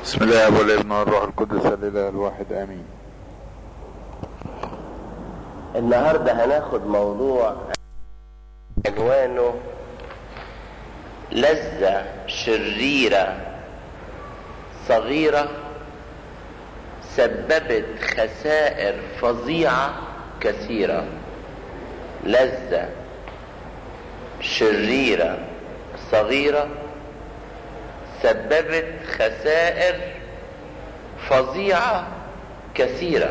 بسم الله والابن والروح القدس الاله الواحد امين النهارده هناخد موضوع عنوانه لذة شريرة صغيرة سببت خسائر فظيعة كثيرة لذة شريرة صغيرة سببت خسائر فظيعة كثيرة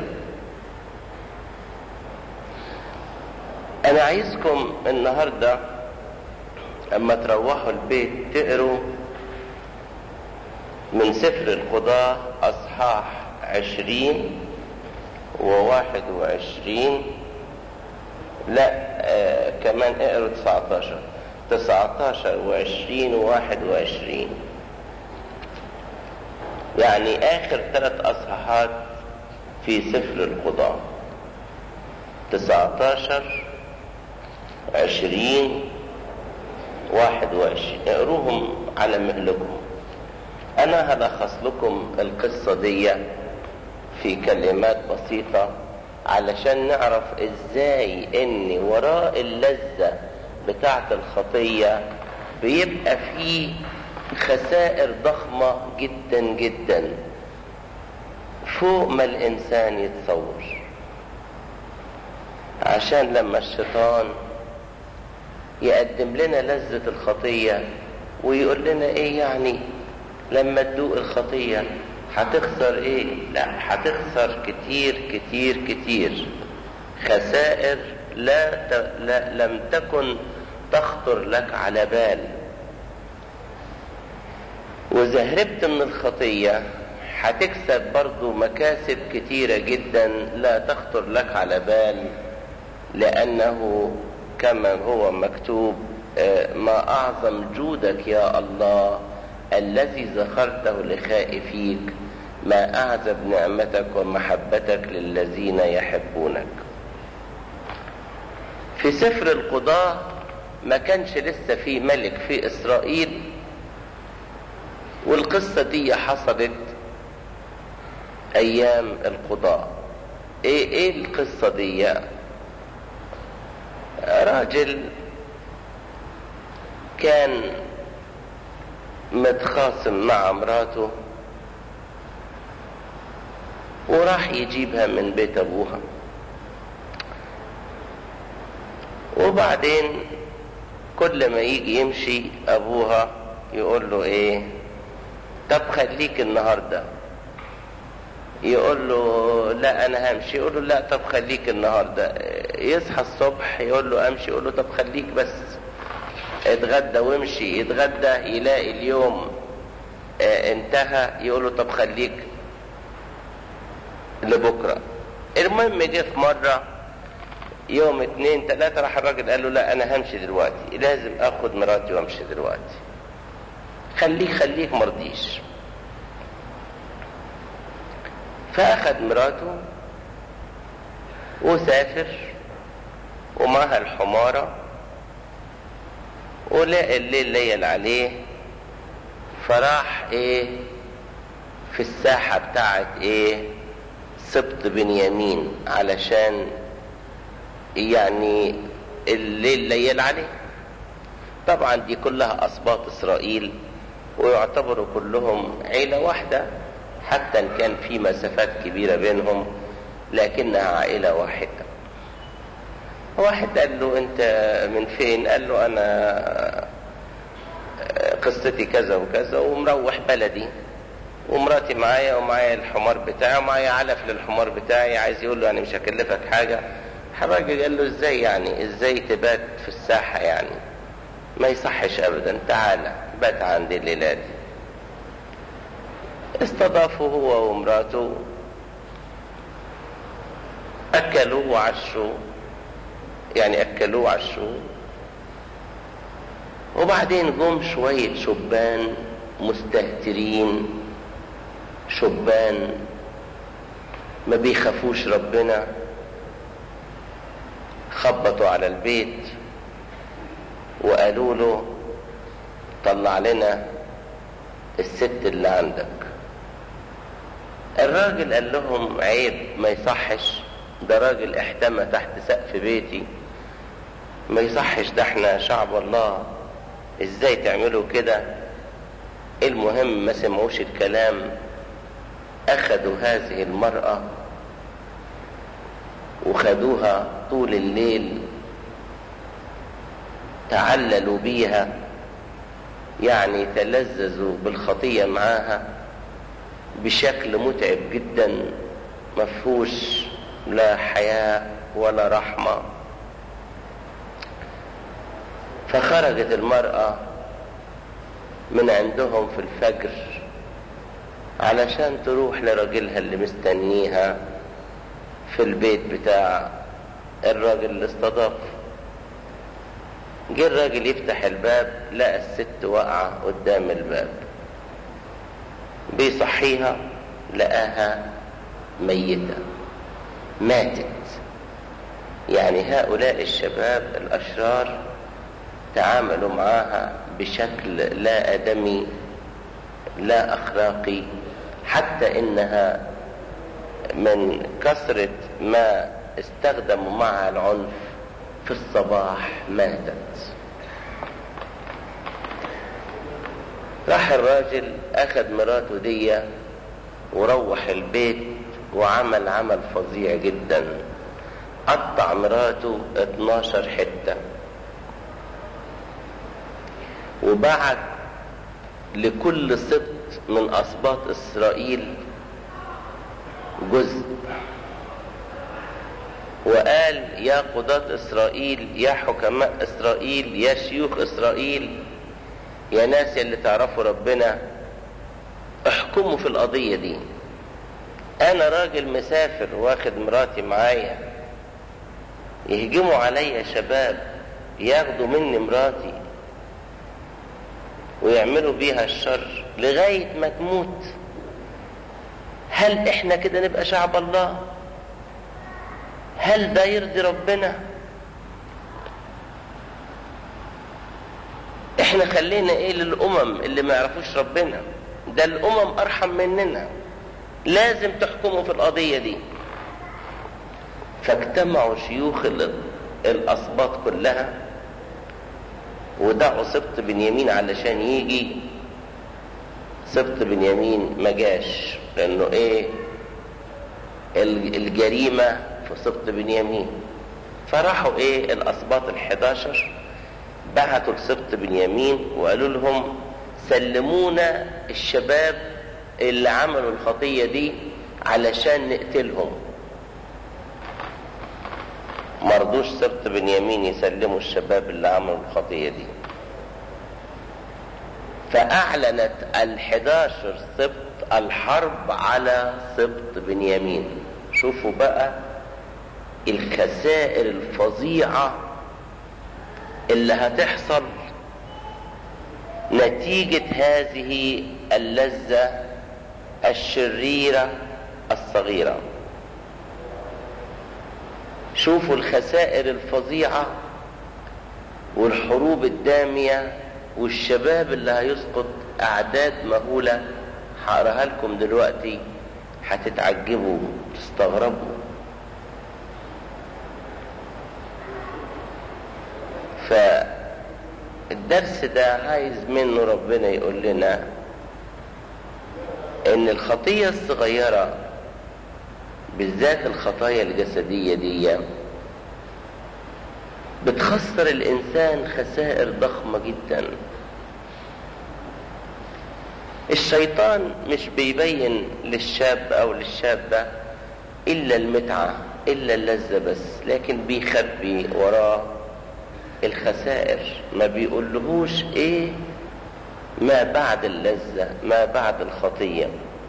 انا عايزكم النهاردة اما تروحوا البيت تقروا من سفر القضاء اصحاح عشرين وواحد وعشرين لا آه كمان اقروا تسعتاشر تسعتاشر وعشرين وواحد وعشرين يعني اخر ثلاث اصحاحات في سفر القضاء تسعتاشر عشرين واحد وعشرين اقروهم على مهلكم انا هلخص لكم القصة دي في كلمات بسيطة علشان نعرف ازاي ان وراء اللذة بتاعة الخطية بيبقى فيه خسائر ضخمة جدا جدا فوق ما الانسان يتصور عشان لما الشيطان يقدم لنا لذة الخطية ويقول لنا ايه يعني لما تدوق الخطية هتخسر ايه لا هتخسر كتير كتير كتير خسائر لا, ت... لا لم تكن تخطر لك على بال واذا هربت من الخطية هتكسب برضو مكاسب كتيرة جدا لا تخطر لك على بال لانه كما هو مكتوب ما اعظم جودك يا الله الذي ذكرته لخائفيك ما اعزب نعمتك ومحبتك للذين يحبونك في سفر القضاء ما كانش لسه في ملك في اسرائيل والقصة دي حصلت ايام القضاء ايه ايه القصة دي راجل كان متخاصم مع مراته وراح يجيبها من بيت ابوها وبعدين كل ما يجي يمشي ابوها يقول له ايه طب خليك النهارده يقول له لا انا همشي يقول له لا طب خليك النهارده يصحى الصبح يقول له امشي يقول له طب خليك بس اتغدى وامشي يتغدى يلاقي اليوم اه انتهى يقول له طب خليك لبكره المهم جه في مره يوم اتنين تلاته راح الراجل قال له لا انا همشي دلوقتي لازم اخد مراتي وامشي دلوقتي خليك خليك مرضيش فأخذ مراته وسافر ومعها الحمارة ولقى الليل ليل عليه فراح ايه في الساحة بتاعت ايه سبط بنيامين علشان يعني الليل ليل عليه طبعا دي كلها اسباط اسرائيل ويعتبروا كلهم عيلة واحدة حتى ان كان في مسافات كبيرة بينهم لكنها عائلة واحدة واحد قال له انت من فين قال له انا قصتي كذا وكذا ومروح بلدي ومراتي معايا ومعايا الحمار بتاعي ومعايا علف للحمار بتاعي عايز يقول له يعني مش هكلفك حاجة الراجل قال له ازاي يعني ازاي تبات في الساحة يعني ما يصحش ابدا تعالى بات عندي الليلة دي استضافوا هو ومراته اكلوا وعشوا يعني اكلوا وعشوا وبعدين جم شوية شبان مستهترين شبان ما بيخافوش ربنا خبطوا على البيت وقالوا له طلع لنا الست اللي عندك الراجل قال لهم عيب ما يصحش ده راجل احتمى تحت سقف بيتي ما يصحش ده احنا شعب الله ازاي تعملوا كده المهم ما سمعوش الكلام اخذوا هذه المرأة وخدوها طول الليل تعللوا بيها يعني تلذذوا بالخطية معاها بشكل متعب جدا مفهوش لا حياة ولا رحمة فخرجت المرأة من عندهم في الفجر علشان تروح لراجلها اللي مستنيها في البيت بتاع الراجل اللي استضاف جه الراجل يفتح الباب لقى الست واقعة قدام الباب بيصحيها لقاها ميتة ماتت يعني هؤلاء الشباب الأشرار تعاملوا معاها بشكل لا آدمي لا أخلاقي حتى إنها من كثرة ما استخدموا معها العنف في الصباح ماتت راح الراجل أخذ مراته دي وروح البيت وعمل عمل فظيع جدا قطع مراته 12 حته وبعت لكل سبط من أسباط إسرائيل جزء وقال يا قضاة إسرائيل يا حكماء إسرائيل يا شيوخ إسرائيل يا ناس اللي تعرفوا ربنا احكموا في القضية دي أنا راجل مسافر واخد مراتي معايا يهجموا عليا شباب ياخدوا مني مراتي ويعملوا بيها الشر لغاية ما تموت هل احنا كده نبقى شعب الله هل ده يرضي ربنا احنا خلينا ايه للامم اللي ما يعرفوش ربنا ده الامم ارحم مننا لازم تحكموا في القضية دي فاجتمعوا شيوخ الاسباط كلها ودعوا سبط بنيامين علشان يجي سبط بنيامين ما جاش لانه ايه الجريمة في سبط بنيامين فراحوا ايه الاسباط الحداشر بعتوا لسبط بنيامين وقالوا لهم سلمونا الشباب اللي عملوا الخطية دي علشان نقتلهم مرضوش سبط بنيامين يسلموا الشباب اللي عملوا الخطية دي فأعلنت الحداشر سبط الحرب على سبط بنيامين شوفوا بقى الخسائر الفظيعة اللي هتحصل نتيجة هذه اللذة الشريرة الصغيرة شوفوا الخسائر الفظيعة والحروب الدامية والشباب اللي هيسقط أعداد مهولة هقراها لكم دلوقتي هتتعجبوا تستغربوا فالدرس ده عايز منه ربنا يقول لنا ان الخطية الصغيرة بالذات الخطايا الجسدية دي بتخسر الإنسان خسائر ضخمة جدا الشيطان مش بيبين للشاب أو للشابة إلا المتعة إلا اللذة بس لكن بيخبي وراه الخسائر ما بيقولهوش إيه ما بعد اللذة ما بعد الخطية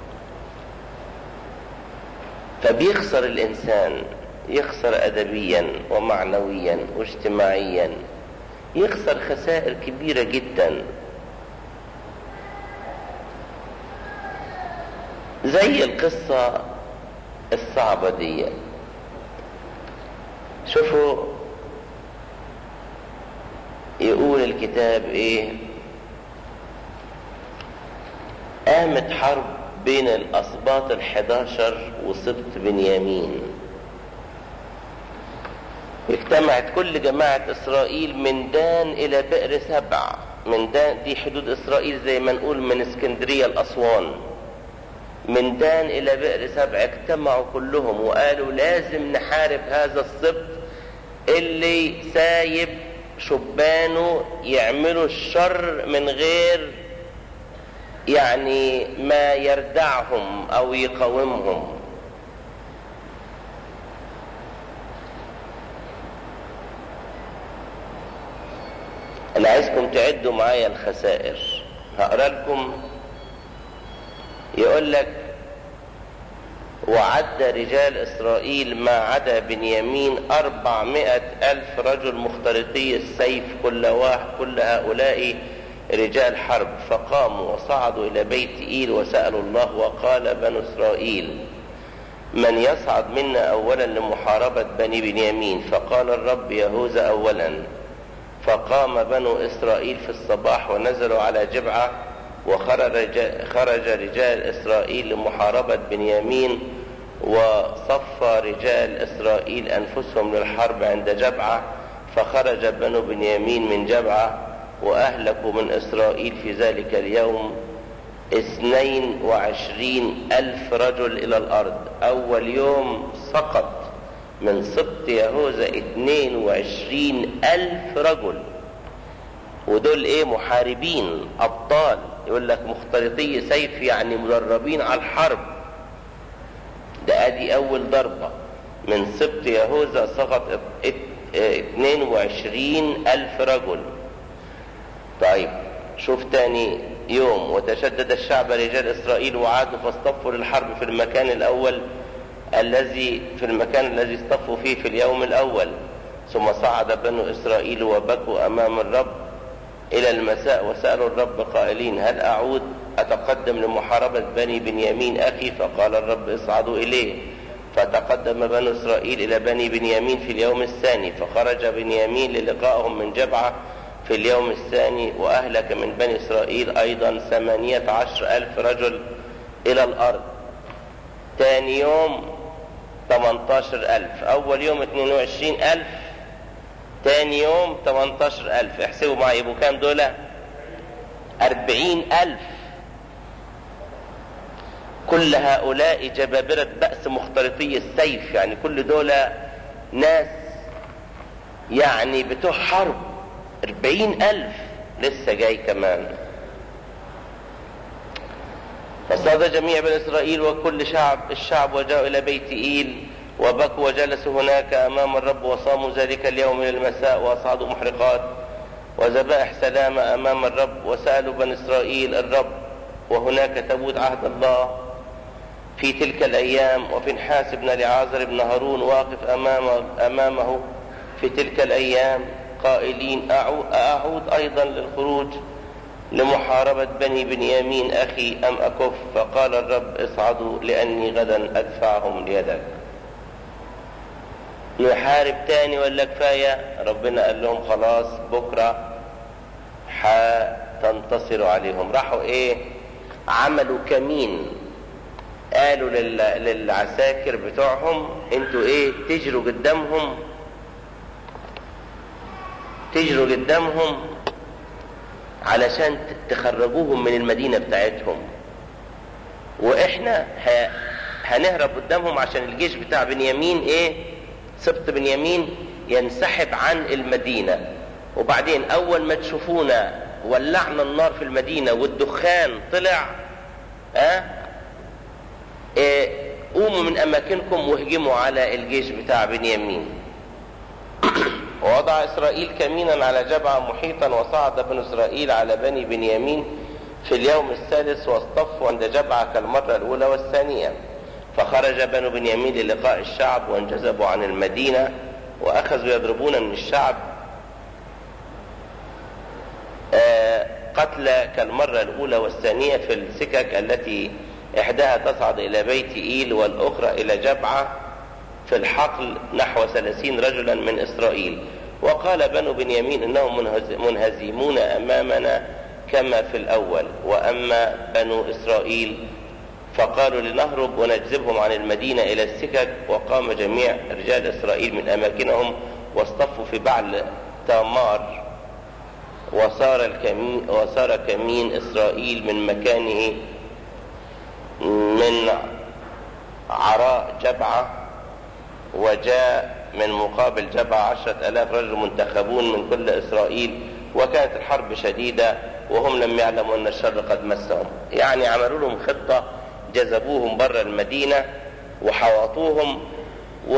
فبيخسر الإنسان يخسر أدبيا ومعنويا واجتماعيا يخسر خسائر كبيرة جدا زي القصة الصعبة دي شوفوا يقول الكتاب ايه قامت حرب بين الأسباط الحداشر وسبط بنيامين اجتمعت كل جماعة إسرائيل من دان إلى بئر سبع من دان دي حدود إسرائيل زي ما نقول من اسكندرية لأسوان من دان إلى بئر سبع اجتمعوا كلهم وقالوا لازم نحارب هذا السبط اللي سايب شبانه يعملوا الشر من غير يعني ما يردعهم او يقاومهم انا عايزكم تعدوا معايا الخسائر هقرا لكم يقول لك وعد رجال إسرائيل ما عدا بنيامين أربعمائة ألف رجل مختلطي السيف كل واحد كل هؤلاء رجال حرب فقاموا وصعدوا إلى بيت إيل وسألوا الله وقال بنو إسرائيل من يصعد منا أولا لمحاربة بني بنيامين فقال الرب يهوذا أولا فقام بنو إسرائيل في الصباح ونزلوا على جبعة وخرج خرج رجال إسرائيل لمحاربة بنيامين وصفى رجال إسرائيل أنفسهم للحرب عند جبعة فخرج بنو بنيامين من جبعة وأهلكوا من إسرائيل في ذلك اليوم اثنين وعشرين ألف رجل إلى الأرض أول يوم سقط من سبط يهوذا اثنين وعشرين ألف رجل ودول ايه محاربين ابطال يقول لك مختلطي سيف يعني مدربين على الحرب ده ادي اول ضربة من سبط يهوذا سقط 22 الف رجل طيب شوف تاني يوم وتشدد الشعب رجال اسرائيل وعادوا فاصطفوا للحرب في المكان الاول الذي في المكان الذي اصطفوا فيه في اليوم الاول ثم صعد بنو اسرائيل وبكوا امام الرب إلى المساء وسألوا الرب قائلين هل أعود أتقدم لمحاربة بني بنيامين أخي فقال الرب اصعدوا إليه فتقدم بنو إسرائيل إلى بني بنيامين في اليوم الثاني فخرج بنيامين للقائهم من جبعة في اليوم الثاني وأهلك من بني إسرائيل أيضا ثمانية عشر ألف رجل إلى الأرض ثاني يوم 18 ألف أول يوم 22 ألف تاني يوم 18 ألف احسبوا معي يبقوا كام دول 40 ألف كل هؤلاء جبابرة بأس مختلطي السيف يعني كل دول ناس يعني بتوع حرب 40 ألف لسه جاي كمان فصاد جميع بني إسرائيل وكل شعب الشعب وجاءوا إلى بيت إيل وبكوا وجلسوا هناك أمام الرب وصاموا ذلك اليوم من المساء وأصعدوا محرقات وذبائح سلامة أمام الرب وسألوا بني إسرائيل الرب وهناك تبوت عهد الله في تلك الأيام وفنحاس بن لعازر بن هارون واقف أمامه, أمامه في تلك الأيام قائلين أعود أيضا للخروج لمحاربة بني بنيامين أخي أم أكف فقال الرب اصعدوا لأني غدا أدفعهم ليدك نحارب تاني ولا كفاية ربنا قال لهم خلاص بكرة هتنتصروا عليهم راحوا ايه عملوا كمين قالوا لل... للعساكر بتوعهم انتوا ايه تجروا قدامهم تجروا قدامهم علشان تخرجوهم من المدينة بتاعتهم واحنا ه... هنهرب قدامهم عشان الجيش بتاع بنيامين ايه سبط بنيامين ينسحب عن المدينة وبعدين اول ما تشوفونا ولعنا النار في المدينة والدخان طلع اه, اه قوموا من اماكنكم واهجموا على الجيش بتاع بنيامين ووضع اسرائيل كمينا على جبعة محيطا وصعد بنو اسرائيل على بني بنيامين في اليوم الثالث واصطفوا عند جبعة كالمرة الاولى والثانية فخرج بنو بنيامين للقاء الشعب وانجذبوا عن المدينة واخذوا يضربون من الشعب قتل كالمرة الاولى والثانية في السكك التي احداها تصعد الى بيت ايل والاخرى الى جبعة في الحقل نحو ثلاثين رجلا من إسرائيل وقال بنو بنيامين إنهم منهزمون أمامنا كما في الأول وأما بنو إسرائيل فقالوا لنهرب ونجذبهم عن المدينة إلى السكك وقام جميع رجال إسرائيل من أماكنهم واصطفوا في بعل تامار وصار الكمين وصار كمين إسرائيل من مكانه من عراء جبعة وجاء من مقابل جبعة عشرة ألاف رجل منتخبون من كل إسرائيل وكانت الحرب شديدة وهم لم يعلموا أن الشر قد مسهم يعني عملوا لهم خطة جذبوهم بره المدينة وحوطوهم و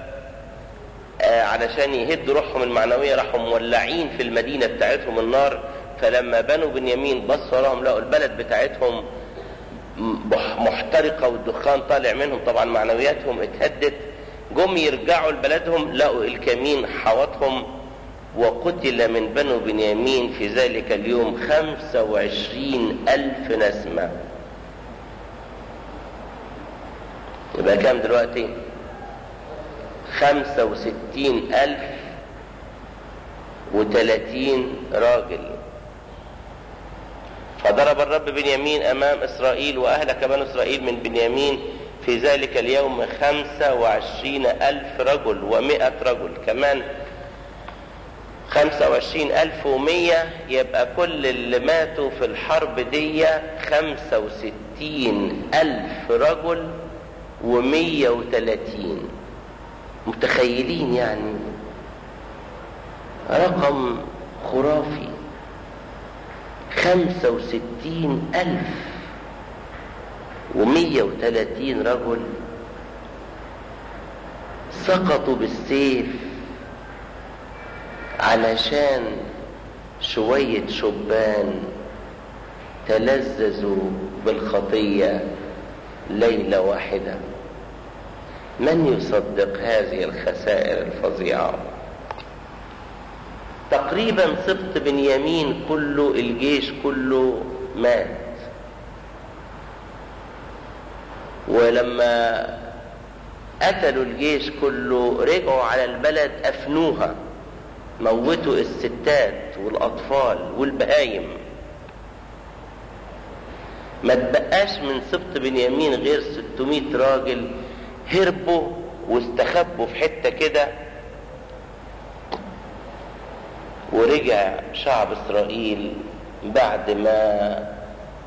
علشان يهدوا روحهم المعنوية راحوا مولعين في المدينة بتاعتهم النار فلما بنوا بنيامين بصوا وراهم لقوا البلد بتاعتهم محترقة والدخان طالع منهم طبعا معنوياتهم اتهدت جم يرجعوا لبلدهم لقوا الكمين حوطهم وقتل من بنو بنيامين في ذلك اليوم خمسة وعشرين ألف نسمة يبقى كام دلوقتي خمسة وستين ألف وتلاتين راجل فضرب الرب بنيامين أمام إسرائيل وأهلك بنو إسرائيل من بنيامين في ذلك اليوم خمسة وعشرين ألف رجل ومائة رجل كمان خمسة وعشرين ألف ومية يبقى كل اللي ماتوا في الحرب دي خمسة وستين ألف رجل ومية وتلاتين متخيلين يعني رقم خرافي خمسة وستين ألف ومية وتلاتين رجل سقطوا بالسيف علشان شوية شبان تلذذوا بالخطية ليلة واحدة من يصدق هذه الخسائر الفظيعة تقريبا سبط بنيامين كله الجيش كله مات ولما قتلوا الجيش كله رجعوا على البلد أفنوها موتوا الستات والأطفال والبهايم ما تبقاش من سبط بنيامين غير 600 راجل هربوا واستخبوا في حته كده ورجع شعب اسرائيل بعد ما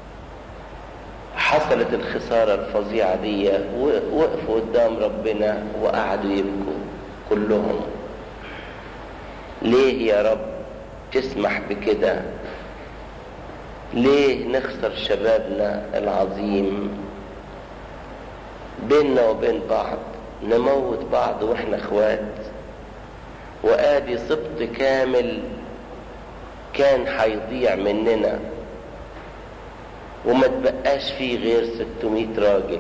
حصلت الخساره الفظيعه دي وقفوا قدام ربنا وقعدوا يبكوا كلهم ليه يا رب تسمح بكده ليه نخسر شبابنا العظيم بيننا وبين بعض نموت بعض واحنا اخوات وادي سبط كامل كان هيضيع مننا وما تبقاش فيه غير 600 راجل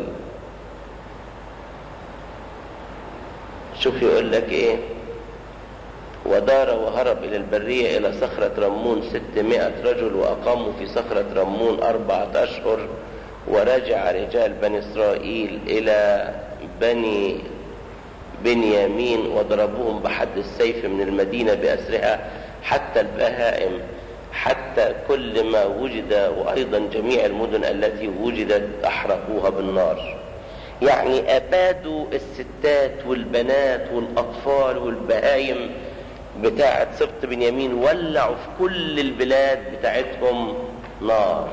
شوف يقول لك ايه ودار وهرب إلى البرية إلى صخرة رمون ستمائة رجل وأقاموا في صخرة رمون أربعة أشهر ورجع رجال بني إسرائيل إلى بني بنيامين وضربوهم بحد السيف من المدينة بأسرها حتى البهائم حتى كل ما وجد وأيضا جميع المدن التي وجدت أحرقوها بالنار يعني أبادوا الستات والبنات والأطفال والبهايم بتاعة سبط بنيامين ولعوا في كل البلاد بتاعتهم نار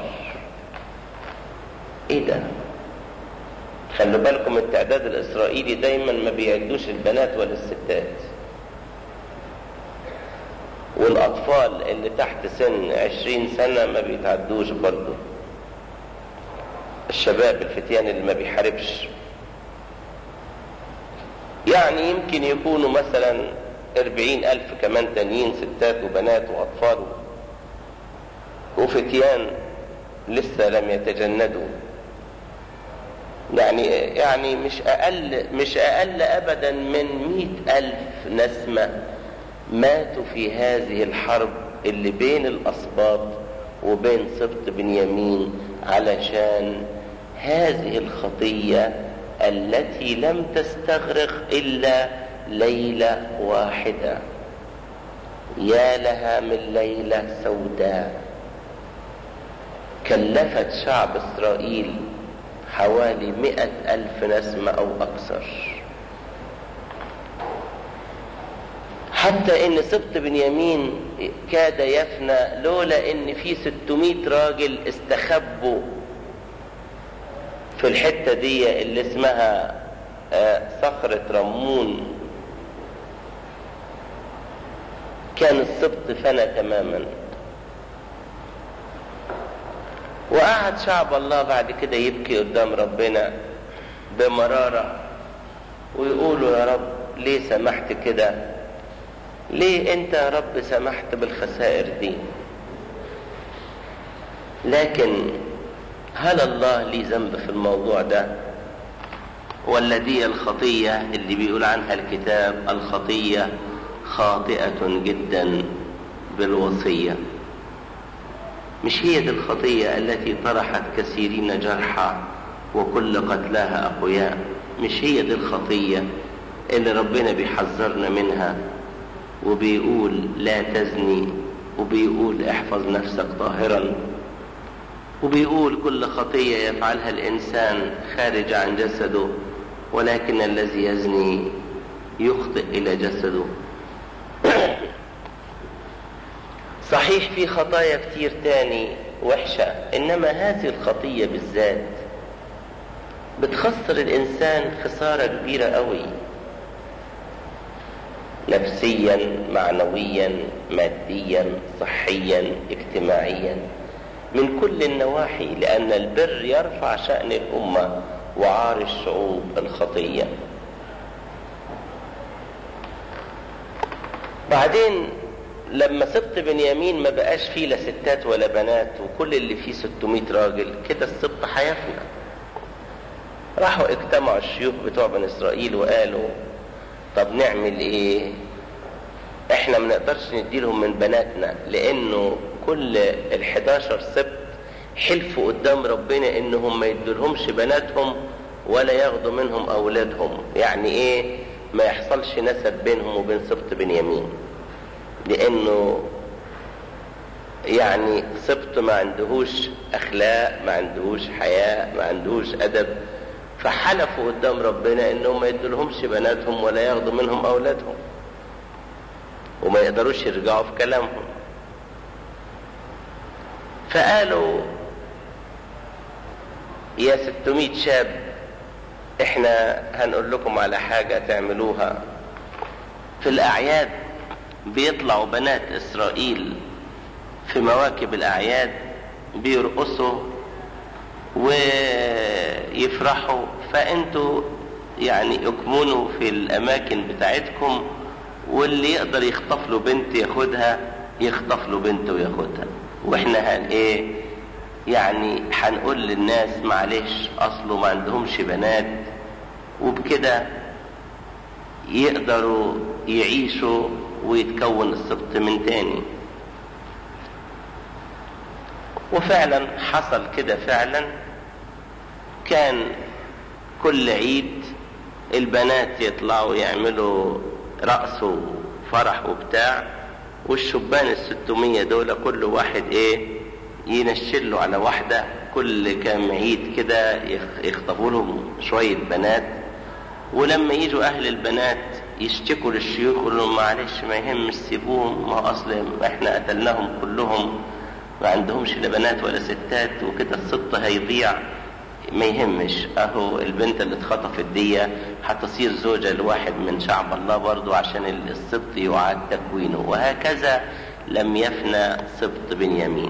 ايه ده خلوا بالكم التعداد الاسرائيلي دايما ما بيعدوش البنات ولا الستات والاطفال اللي تحت سن عشرين سنة ما بيتعدوش برضه الشباب الفتيان اللي ما بيحاربش يعني يمكن يكونوا مثلا أربعين ألف كمان تانيين ستات وبنات وأطفال وفتيان لسه لم يتجندوا يعني يعني مش أقل مش أقل أبدا من مئة ألف نسمة ماتوا في هذه الحرب اللي بين الأسباط وبين سبط بنيامين علشان هذه الخطية التي لم تستغرق إلا ليلة واحدة يا لها من ليلة سوداء كلفت شعب إسرائيل حوالي مئة ألف نسمة أو أكثر حتى ان سبط بنيامين كاد يفنى لولا ان في 600 راجل استخبوا في الحتة دي اللي اسمها صخرة رمون كان السبط فنى تماما وقعد شعب الله بعد كده يبكي قدام ربنا بمرارة ويقولوا يا رب ليه سمحت كده ليه انت يا رب سمحت بالخسائر دي لكن هل الله ليه ذنب في الموضوع ده ولا دي الخطية اللي بيقول عنها الكتاب الخطية خاطئة جدا بالوصية مش هي دي الخطية التي طرحت كثيرين جرحى وكل قتلاها أقوياء مش هي دي الخطية اللي ربنا بيحذرنا منها وبيقول لا تزني وبيقول احفظ نفسك طاهرا وبيقول كل خطية يفعلها الإنسان خارج عن جسده ولكن الذي يزني يخطئ إلى جسده صحيح في خطايا كتير تاني وحشة إنما هذه الخطية بالذات بتخسر الإنسان خسارة كبيرة قوي نفسيا معنويا ماديا صحيا اجتماعيا من كل النواحي لأن البر يرفع شأن الأمة وعار الشعوب الخطية بعدين لما سبط بنيامين ما بقاش فيه لا ستات ولا بنات وكل اللي فيه 600 راجل كده السبط هيفنى راحوا اجتمعوا الشيوخ بتوع بني اسرائيل وقالوا طب نعمل ايه احنا ما نقدرش نديلهم من بناتنا لانه كل ال11 سبت حلفوا قدام ربنا انهم ما يدولهمش بناتهم ولا ياخدوا منهم اولادهم يعني ايه ما يحصلش نسب بينهم وبين سبط بنيامين لانه يعني سبط ما عندهوش اخلاق ما عندهوش حياء ما عندهوش ادب فحلفوا قدام ربنا انهم ما يدولهمش بناتهم ولا ياخدوا منهم اولادهم وما يقدروش يرجعوا في كلامهم فقالوا يا 600 شاب احنا هنقول لكم على حاجة تعملوها في الاعياد بيطلعوا بنات اسرائيل في مواكب الاعياد بيرقصوا ويفرحوا فانتوا يعني اكمنوا في الاماكن بتاعتكم واللي يقدر يخطف له بنت ياخدها يخطف له بنت وياخدها واحنا هن ايه يعني هنقول للناس معلش اصله ما عندهمش بنات وبكده يقدروا يعيشوا ويتكون السبط من تاني وفعلا حصل كده فعلا كان كل عيد البنات يطلعوا يعملوا رقص وفرح وبتاع والشبان الستمية دول كل واحد ايه ينشله على واحدة كل كام عيد كده يخطفوا لهم شوية بنات ولما يجوا اهل البنات يشتكوا للشيوخ يقولوا لهم معلش ما يهمش سيبوهم ما اصل احنا قتلناهم كلهم ما عندهمش لا بنات ولا ستات وكده السبط هيضيع ما يهمش اهو البنت اللي اتخطفت دي هتصير زوجة لواحد من شعب الله برضو عشان السبط يعاد تكوينه وهكذا لم يفنى سبط بنيامين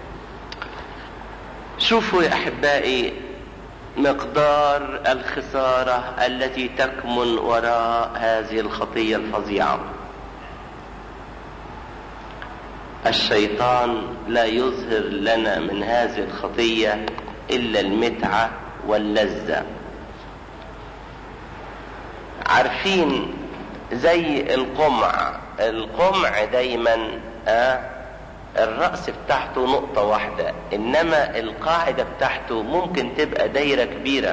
شوفوا يا احبائي مقدار الخسارة التي تكمن وراء هذه الخطية الفظيعة الشيطان لا يظهر لنا من هذه الخطية إلا المتعة واللذة عارفين زي القمع القمع دايما آه الرأس بتاعته نقطة واحدة إنما القاعدة بتاعته ممكن تبقى دايرة كبيرة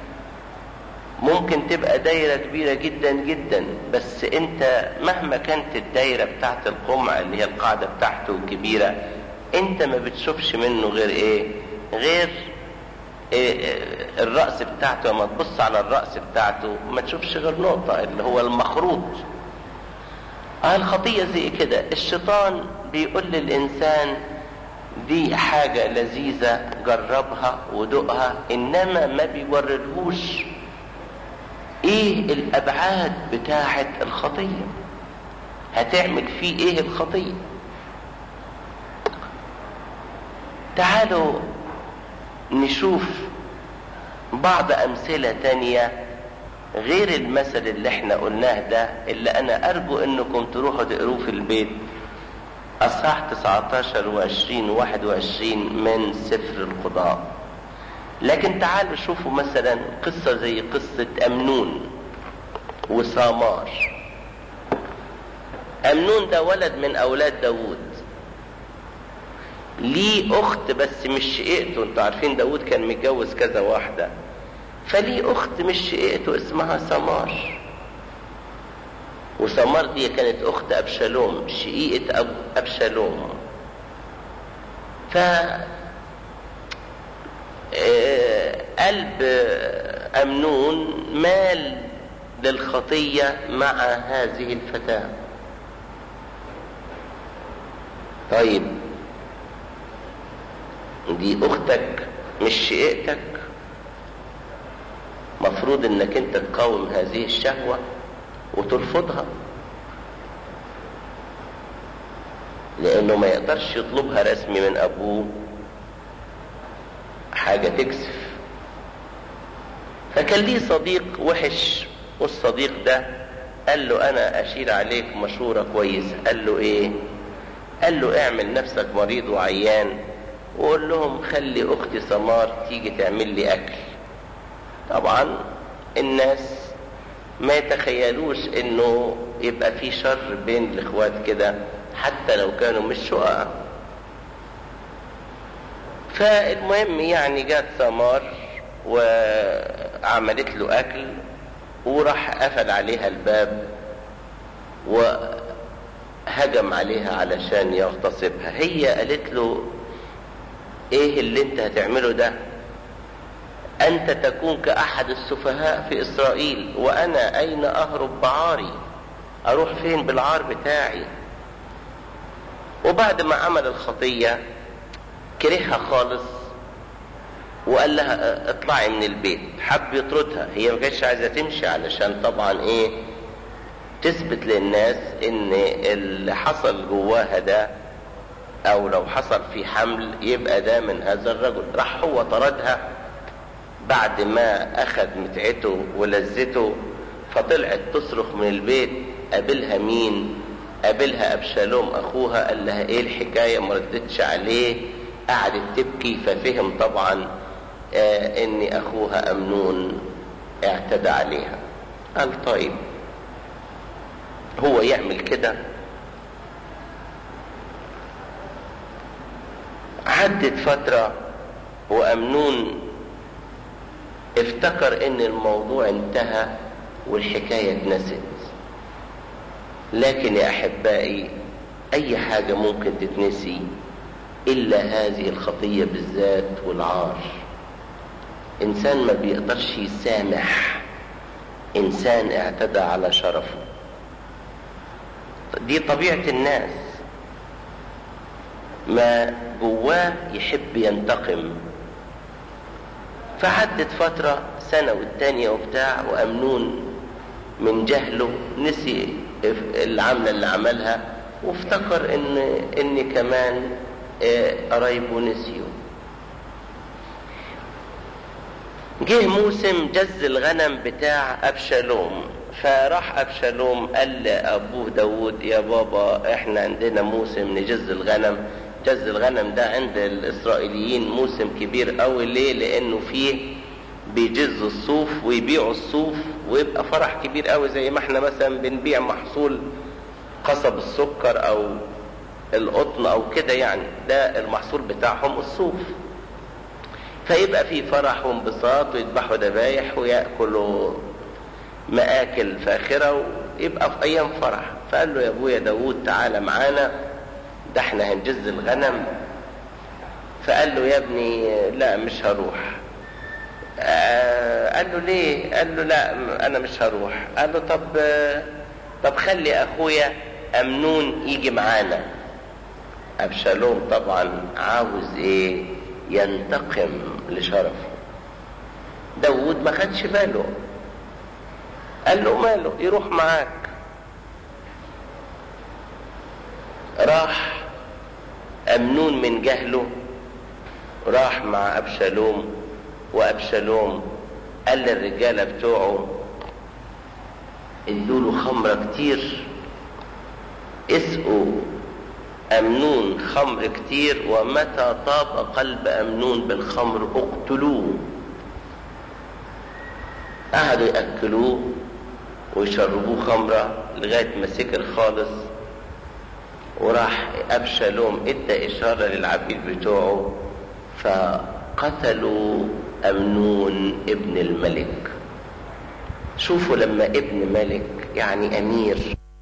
ممكن تبقى دايرة كبيرة جدا جدا بس انت مهما كانت الدايرة بتاعت القمع اللي هي القاعدة بتاعته كبيرة انت ما بتشوفش منه غير ايه غير الرأس بتاعته لما تبص على الرأس بتاعته ما تشوفش غير نقطة اللي هو المخروط اه الخطية زي كده الشيطان بيقول للإنسان دي حاجة لذيذة جربها ودوقها إنما ما بيورلهوش إيه الأبعاد بتاعة الخطية هتعمل فيه إيه الخطية تعالوا نشوف بعض أمثلة تانية غير المثل اللي احنا قلناه ده اللي أنا أرجو إنكم تروحوا تقروه في البيت أصحاح 19 و20 و21 من سفر القضاء لكن تعالوا شوفوا مثلا قصة زي قصة أمنون وسامار أمنون ده ولد من أولاد داوود ليه أخت بس مش شقيقته انتوا عارفين داوود كان متجوز كذا واحدة فليه أخت مش شقيقته اسمها سمار وسمار دي كانت أخت أبشالوم شقيقة أب أبشالوم ف قلب أمنون مال للخطية مع هذه الفتاة طيب دي أختك مش شقيقتك مفروض انك انت تقاوم هذه الشهوة وترفضها لانه ما يقدرش يطلبها رسمي من ابوه حاجة تكسف فكان ليه صديق وحش والصديق ده قال له انا اشير عليك مشورة كويسة قال له ايه قال له اعمل نفسك مريض وعيان وقول لهم خلي اختي سمار تيجي تعمل لي اكل طبعا الناس ما يتخيلوش انه يبقى في شر بين الاخوات كده حتى لو كانوا مش شقق فالمهم يعني جات سمار وعملت له اكل وراح قفل عليها الباب وهجم عليها علشان يغتصبها هي قالت له ايه اللي انت هتعمله ده انت تكون كاحد السفهاء في اسرائيل وانا اين اهرب بعاري اروح فين بالعار بتاعي وبعد ما عمل الخطية كرهها خالص وقال لها اطلعي من البيت حب يطردها هي ما كانتش عايزة تمشي علشان طبعا ايه تثبت للناس ان اللي حصل جواها ده او لو حصل في حمل يبقى ده من هذا الرجل راح هو طردها بعد ما اخذ متعته ولذته فطلعت تصرخ من البيت قابلها مين قابلها ابشالوم اخوها قال لها ايه الحكايه ما ردتش عليه قعدت تبكي ففهم طبعا آه ان اخوها امنون اعتدى عليها قال طيب هو يعمل كده عدت فترة وأمنون افتكر ان الموضوع انتهى والحكاية اتنست لكن يا احبائي اي حاجة ممكن تتنسي الا هذه الخطية بالذات والعار انسان ما بيقدرش يسامح انسان اعتدى على شرفه دي طبيعة الناس ما جواه يحب ينتقم فعدت فترة سنة والتانية وبتاع وأمنون من جهله نسي العملة اللي عملها وافتكر ان ان كمان قرايبه نسيوا جه موسم جز الغنم بتاع ابشالوم فراح ابشالوم قال لابوه داود يا بابا احنا عندنا موسم نجز الغنم جز الغنم ده عند الاسرائيليين موسم كبير قوي ليه لانه فيه بيجزوا الصوف ويبيعوا الصوف ويبقى فرح كبير قوي زي ما احنا مثلا بنبيع محصول قصب السكر او القطن او كده يعني ده المحصول بتاعهم الصوف فيبقى في فرح وانبساط ويذبحوا ذبايح وياكلوا مآكل فاخرة ويبقى في أيام فرح فقال له يا أبويا داوود تعالى معانا ده احنا هنجز الغنم فقال له يا ابني لا مش هروح آه قال له ليه قال له لا انا مش هروح قال له طب طب خلي اخويا امنون يجي معانا ابشالوم طبعا عاوز ايه ينتقم لشرفه داود ما خدش باله قال له ماله يروح معاك راح امنون من جهله راح مع ابشالوم وابشالوم قال للرجاله بتوعه ادوا له خمره كتير اسقوا امنون خمر كتير ومتى طاب قلب امنون بالخمر اقتلوه قعدوا ياكلوه ويشربوه خمره لغايه ما سكر خالص وراح ابشالوم ادى اشاره للعبيد بتوعه فقتلوا امنون ابن الملك شوفوا لما ابن ملك يعني امير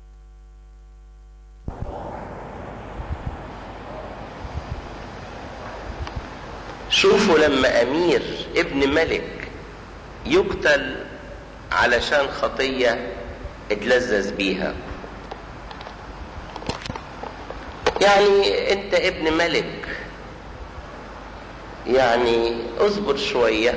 شوفوا لما امير ابن ملك يقتل علشان خطيه اتلذذ بيها يعني انت ابن ملك يعني اصبر شوية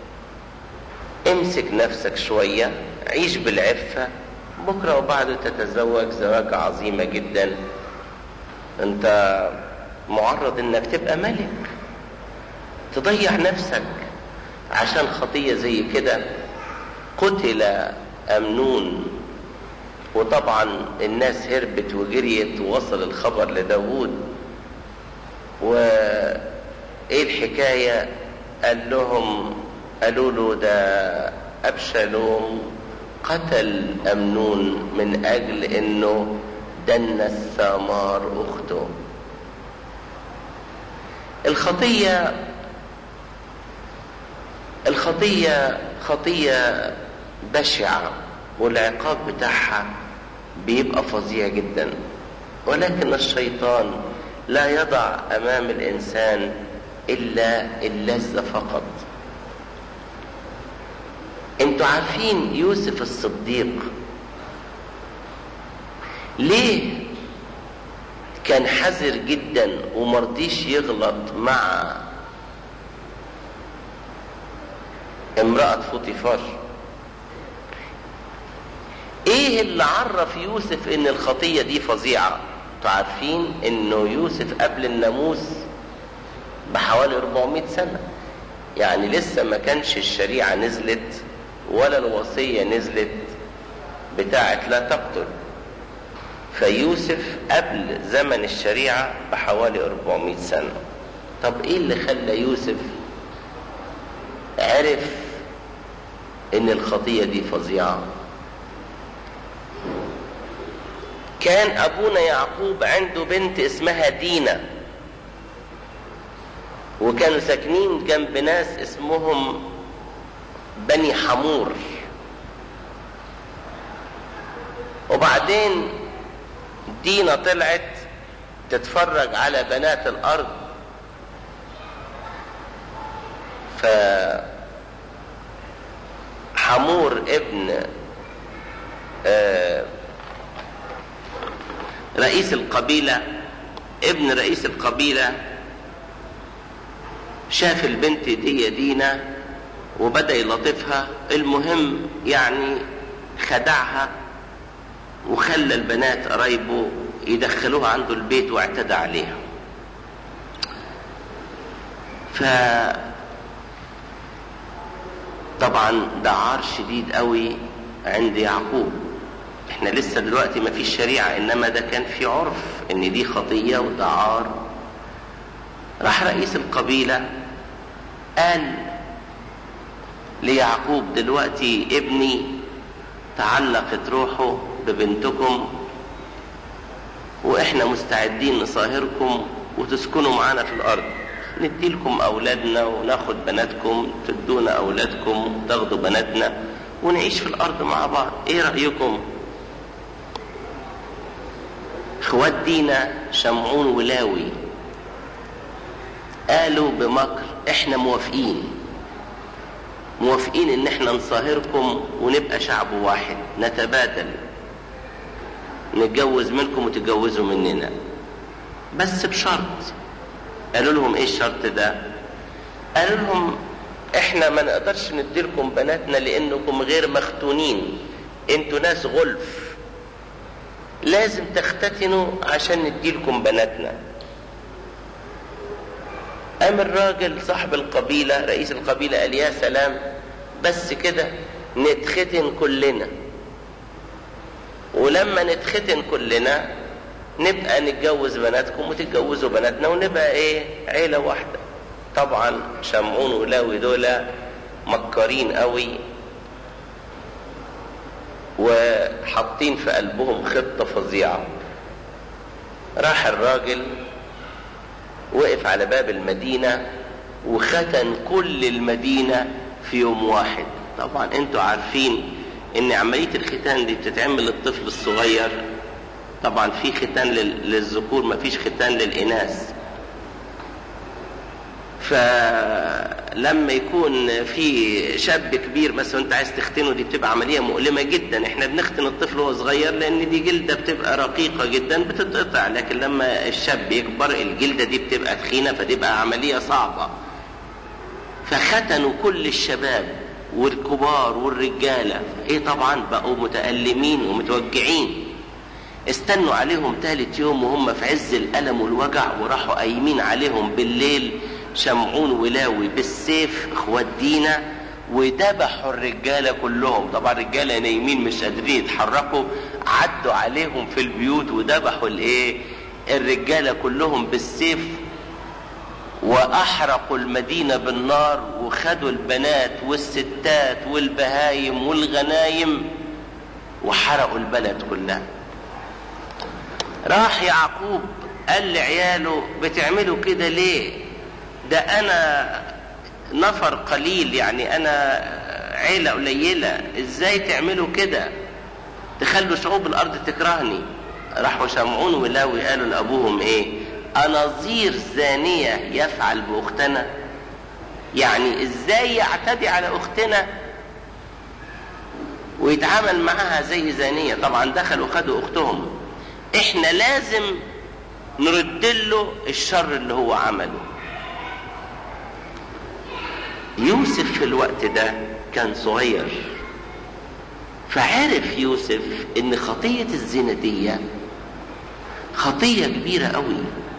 امسك نفسك شوية عيش بالعفة بكرة وبعده تتزوج زواج عظيمة جدا انت معرض انك تبقى ملك تضيع نفسك عشان خطية زي كده قتل امنون وطبعا الناس هربت وجريت ووصل الخبر لداود وايه الحكاية قال لهم قالوا له ده أبشالوم قتل أمنون من أجل أنه دنس ثمار أخته الخطية الخطية خطية بشعة والعقاب بتاعها بيبقى فظيع جدا ولكن الشيطان لا يضع امام الانسان الا اللذه فقط انتوا عارفين يوسف الصديق ليه كان حذر جدا ومرضيش يغلط مع امرأة فوطيفار ايه اللي عرف يوسف ان الخطيه دي فظيعه انتوا عارفين انه يوسف قبل الناموس بحوالي 400 سنه يعني لسه ما كانش الشريعه نزلت ولا الوصيه نزلت بتاعه لا تقتل فيوسف قبل زمن الشريعه بحوالي 400 سنه طب ايه اللي خلى يوسف عرف ان الخطيه دي فظيعه كان ابونا يعقوب عنده بنت اسمها دينا وكانوا ساكنين جنب ناس اسمهم بني حمور وبعدين دينا طلعت تتفرج على بنات الارض ف حمور ابن آه رئيس القبيلة ابن رئيس القبيلة شاف البنت دي دينا وبدأ يلطفها المهم يعني خدعها وخلى البنات قرايبه يدخلوها عنده البيت واعتدى عليها ف طبعا ده عار شديد قوي عند يعقوب احنا لسه دلوقتي ما فيش شريعة انما ده كان في عرف ان دي خطية وده عار راح رئيس القبيلة قال ليعقوب دلوقتي ابني تعلقت روحه ببنتكم واحنا مستعدين نصاهركم وتسكنوا معانا في الارض ندي لكم اولادنا وناخد بناتكم تدونا اولادكم تاخدوا بناتنا ونعيش في الارض مع بعض ايه رايكم اخوات دينا شمعون ولاوي قالوا بمكر احنا موافقين موافقين ان احنا نصاهركم ونبقى شعب واحد نتبادل نتجوز منكم وتتجوزوا مننا بس بشرط قالوا لهم ايه الشرط ده قالوا لهم احنا ما نقدرش نديلكم بناتنا لانكم غير مختونين انتوا ناس غلف لازم تختتنوا عشان نديلكم بناتنا قام الراجل صاحب القبيلة رئيس القبيلة قال يا سلام بس كده نتختن كلنا ولما نتختن كلنا نبقى نتجوز بناتكم وتتجوزوا بناتنا ونبقى ايه عيلة واحدة طبعا شمعون ولاوي دول مكارين قوي وحاطين في قلبهم خطة فظيعة راح الراجل وقف على باب المدينة وختن كل المدينة في يوم واحد طبعا انتوا عارفين ان عملية الختان دي بتتعمل للطفل الصغير طبعا في ختان للذكور مفيش ختان للإناث فلما يكون في شاب كبير مثلا انت عايز تختنه دي بتبقى عمليه مؤلمه جدا احنا بنختن الطفل وهو صغير لان دي جلده بتبقى رقيقه جدا بتتقطع لكن لما الشاب يكبر الجلده دي بتبقى تخينه فتبقى عمليه صعبه فختنوا كل الشباب والكبار والرجاله ايه طبعا بقوا متالمين ومتوجعين استنوا عليهم ثالث يوم وهم في عز الالم والوجع وراحوا قايمين عليهم بالليل شمعون ولاوي بالسيف اخوات دينا وذبحوا الرجاله كلهم طبعا الرجاله نايمين مش قادرين يتحركوا عدوا عليهم في البيوت وذبحوا الايه الرجاله كلهم بالسيف واحرقوا المدينه بالنار وخدوا البنات والستات والبهايم والغنايم وحرقوا البلد كلها راح يعقوب قال لعياله بتعملوا كده ليه ده انا نفر قليل يعني انا عيله قليله ازاي تعملوا كده تخلوا شعوب الارض تكرهني راحوا شمعون ولاوي قالوا لابوهم ايه اناظير زانيه يفعل باختنا يعني ازاي يعتدي على اختنا ويتعامل معها زي زانيه طبعا دخلوا خدوا اختهم احنا لازم نرد له الشر اللي هو عمله يوسف في الوقت ده كان صغير فعرف يوسف ان خطية الزنا دي خطية كبيرة قوي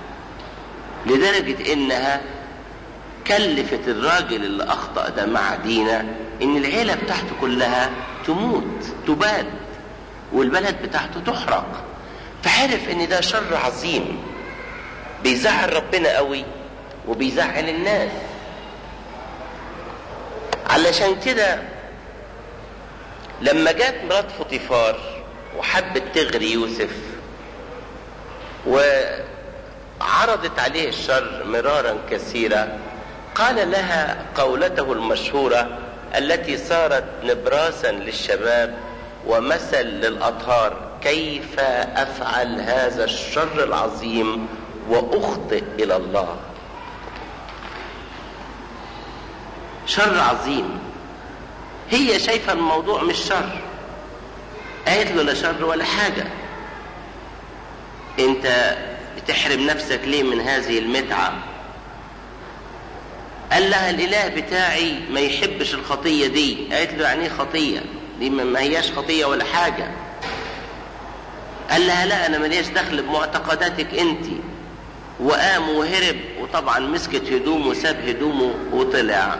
لدرجة انها كلفت الراجل اللي اخطأ ده مع دينا ان العيلة بتاعته كلها تموت تباد والبلد بتاعته تحرق فعرف ان ده شر عظيم بيزعل ربنا قوي وبيزعل الناس علشان كده لما جت مرات فطيفار وحبت تغري يوسف وعرضت عليه الشر مرارا كثيرا قال لها قولته المشهورة التي صارت نبراسا للشباب ومثل للأطهار كيف أفعل هذا الشر العظيم وأخطئ إلى الله شر عظيم هي شايفة الموضوع مش شر قالت له لا شر ولا حاجة انت بتحرم نفسك ليه من هذه المتعة قال لها الاله بتاعي ما يحبش الخطية دي قالت له يعني ايه خطية دي ما هياش خطية ولا حاجة قال لها لا انا ملياش دخل بمعتقداتك انت وقام وهرب وطبعا مسكت هدومه وساب هدومه وطلع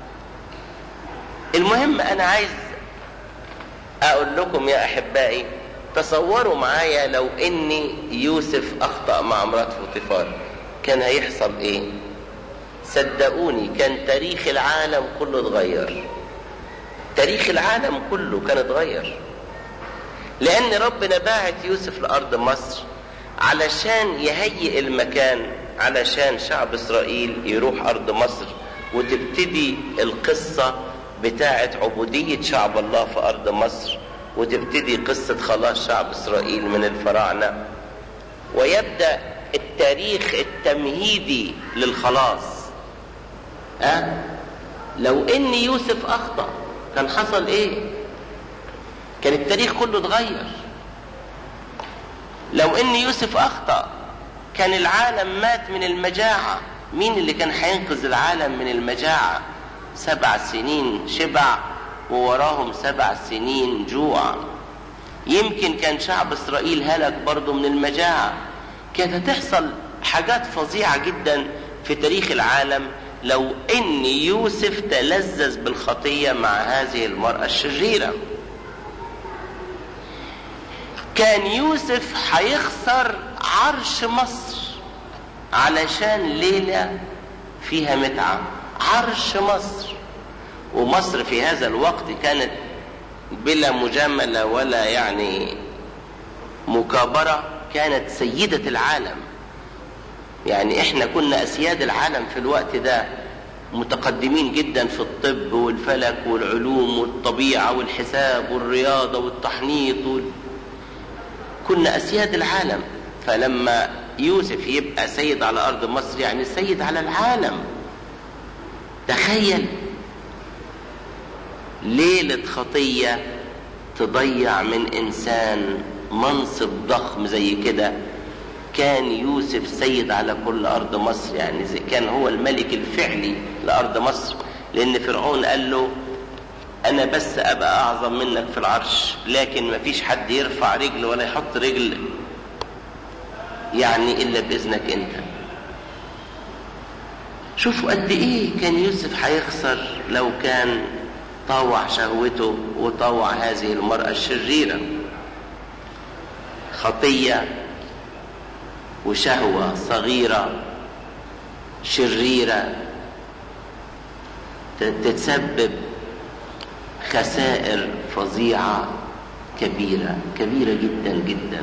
المهم انا عايز اقول لكم يا احبائي تصوروا معايا لو ان يوسف اخطا مع مرات فوطيفار كان هيحصل ايه صدقوني كان تاريخ العالم كله اتغير تاريخ العالم كله كان اتغير لان ربنا باعت يوسف لارض مصر علشان يهيئ المكان علشان شعب اسرائيل يروح ارض مصر وتبتدي القصه بتاعه عبوديه شعب الله في ارض مصر وتبتدي قصه خلاص شعب اسرائيل من الفراعنه ويبدا التاريخ التمهيدي للخلاص أه؟ لو ان يوسف اخطأ كان حصل ايه كان التاريخ كله اتغير لو ان يوسف اخطأ كان العالم مات من المجاعة مين اللي كان هينقذ العالم من المجاعة سبع سنين شبع ووراهم سبع سنين جوع يمكن كان شعب اسرائيل هلك برضه من المجاعة كانت هتحصل حاجات فظيعة جدا في تاريخ العالم لو ان يوسف تلذذ بالخطية مع هذه المرأة الشريرة كان يوسف هيخسر عرش مصر علشان ليلة فيها متعة عرش مصر ومصر في هذا الوقت كانت بلا مجاملة ولا يعني مكابرة كانت سيدة العالم يعني احنا كنا اسياد العالم في الوقت ده متقدمين جدا في الطب والفلك والعلوم والطبيعة والحساب والرياضة والتحنيط وال... كنا اسياد العالم فلما يوسف يبقى سيد على ارض مصر يعني سيد على العالم تخيل ليلة خطية تضيع من انسان منصب ضخم زي كده كان يوسف سيد على كل ارض مصر يعني زي كان هو الملك الفعلي لارض مصر لان فرعون قال له انا بس ابقى اعظم منك في العرش لكن مفيش حد يرفع رجل ولا يحط رجل يعني الا باذنك انت شوفوا قد ايه كان يوسف هيخسر لو كان طوع شهوته وطوع هذه المرأة الشريرة خطية وشهوة صغيرة شريرة تتسبب خسائر فظيعة كبيرة كبيرة جدا جدا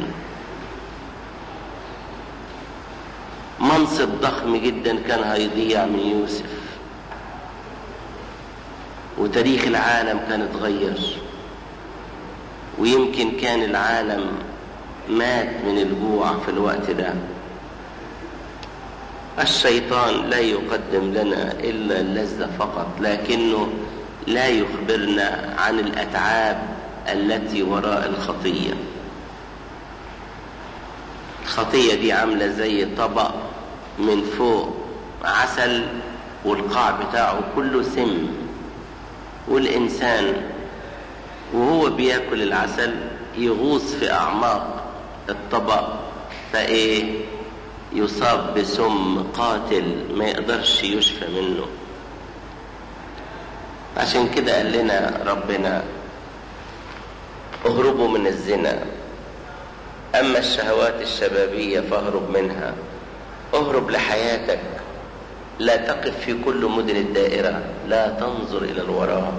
منصب ضخم جدا كان هيضيع من يوسف وتاريخ العالم كان اتغير ويمكن كان العالم مات من الجوع في الوقت ده الشيطان لا يقدم لنا الا اللذه فقط لكنه لا يخبرنا عن الاتعاب التي وراء الخطيه الخطيه دي عامله زي طبق من فوق عسل والقاع بتاعه كله سم والانسان وهو بياكل العسل يغوص في اعماق الطبق فايه يصاب بسم قاتل ما يقدرش يشفى منه عشان كده قال لنا ربنا اهربوا من الزنا اما الشهوات الشبابيه فاهرب منها اهرب لحياتك لا تقف في كل مدن الدائره لا تنظر الى الوراء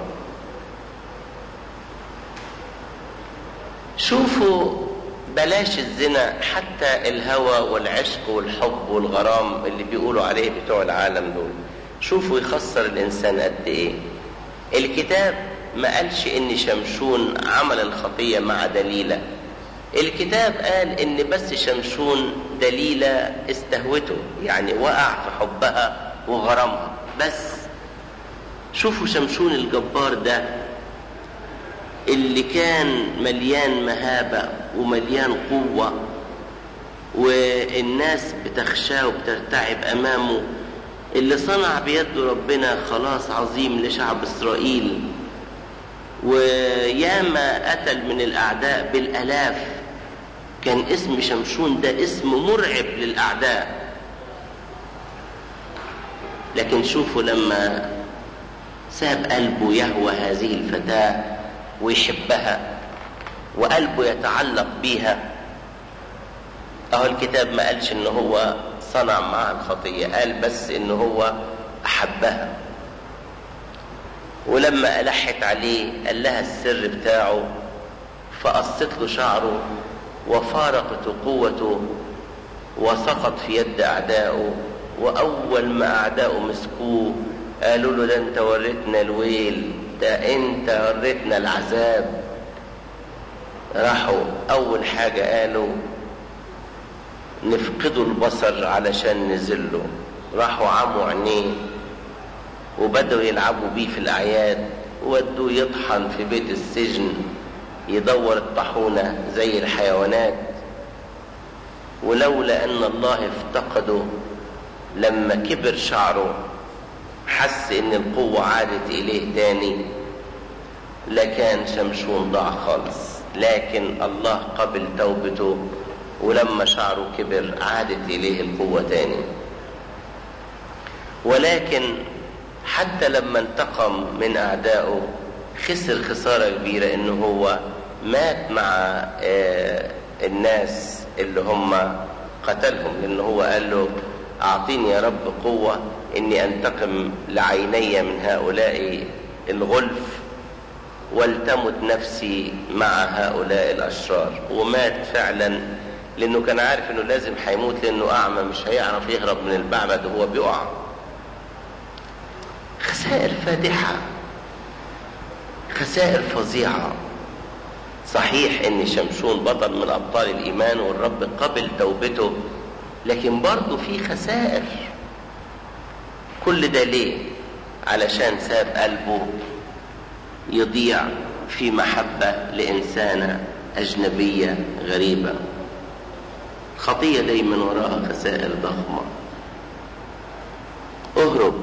شوفوا بلاش الزنا حتى الهوى والعشق والحب والغرام اللي بيقولوا عليه بتوع العالم دول شوفوا يخسر الانسان قد ايه الكتاب ما قالش ان شمشون عمل الخطيه مع دليله الكتاب قال ان بس شمشون دليله استهوته يعني وقع في حبها وغرامها بس شوفوا شمشون الجبار ده اللي كان مليان مهابة ومليان قوة والناس بتخشاه وبترتعب أمامه اللي صنع بيد ربنا خلاص عظيم لشعب إسرائيل وياما قتل من الأعداء بالألاف كان اسم شمشون ده اسم مرعب للأعداء لكن شوفوا لما ساب قلبه يهوى هذه الفتاه ويحبها وقلبه يتعلق بيها اهو الكتاب ما قالش ان هو صنع معها الخطية قال بس ان هو احبها ولما ألحت عليه قال لها السر بتاعه فقصت له شعره وفارقت قوته وسقط في يد أعدائه وأول ما أعدائه مسكوه قالوا له ده أنت وريتنا الويل ده أنت وريتنا العذاب راحوا أول حاجة قالوا نفقدوا البصر علشان نزله راحوا عموا عينيه وبدأوا يلعبوا بيه في الأعياد ودوه يطحن في بيت السجن يدور الطاحونة زي الحيوانات ولولا أن الله افتقده لما كبر شعره حس ان القوة عادت اليه تاني لكان شمشون ضاع خالص لكن الله قبل توبته ولما شعره كبر عادت اليه القوة تاني ولكن حتى لما انتقم من اعدائه خسر خسارة كبيرة انه هو مات مع الناس اللي هم قتلهم لان هو قال له اعطيني يا رب قوة اني انتقم لعيني من هؤلاء الغلف ولتمت نفسي مع هؤلاء الاشرار ومات فعلا لانه كان عارف انه لازم هيموت لانه اعمى مش هيعرف يهرب من المعبد وهو بيقع خسائر فادحة خسائر فظيعة صحيح ان شمشون بطل من ابطال الايمان والرب قبل توبته لكن برضه في خسائر كل ده ليه علشان ساب قلبه يضيع في محبة لإنسانة أجنبية غريبة خطية دايما وراها خسائر ضخمة اهرب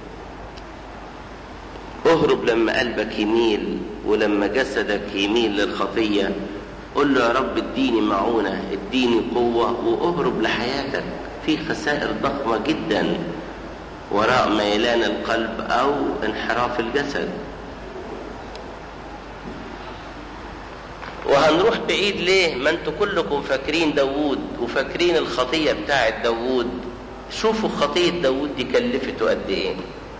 اهرب لما قلبك يميل ولما جسدك يميل للخطية قل له يا رب اديني معونة اديني قوة واهرب لحياتك في خسائر ضخمة جدا وراء ميلان القلب او انحراف الجسد وهنروح بعيد ليه ما انتوا كلكم فاكرين داوود وفاكرين الخطية بتاعت داوود شوفوا خطية داوود دي كلفته قد ايه